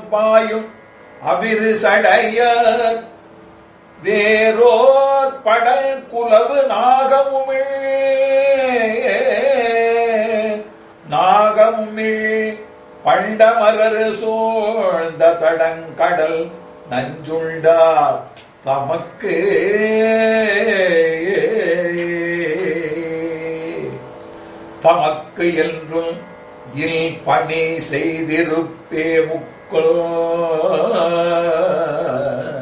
பாயும் அவிரு சடைய வேரோர் படல் குலவு நாகமுமிழ் நாகமுமிழ் பண்டமரர் சோழ்ந்த தடங்கடல் நஞ்சுண்டார் தமக்கு தமக்கு என்றும் இல் பணி செய்திருப்பே முக்கோ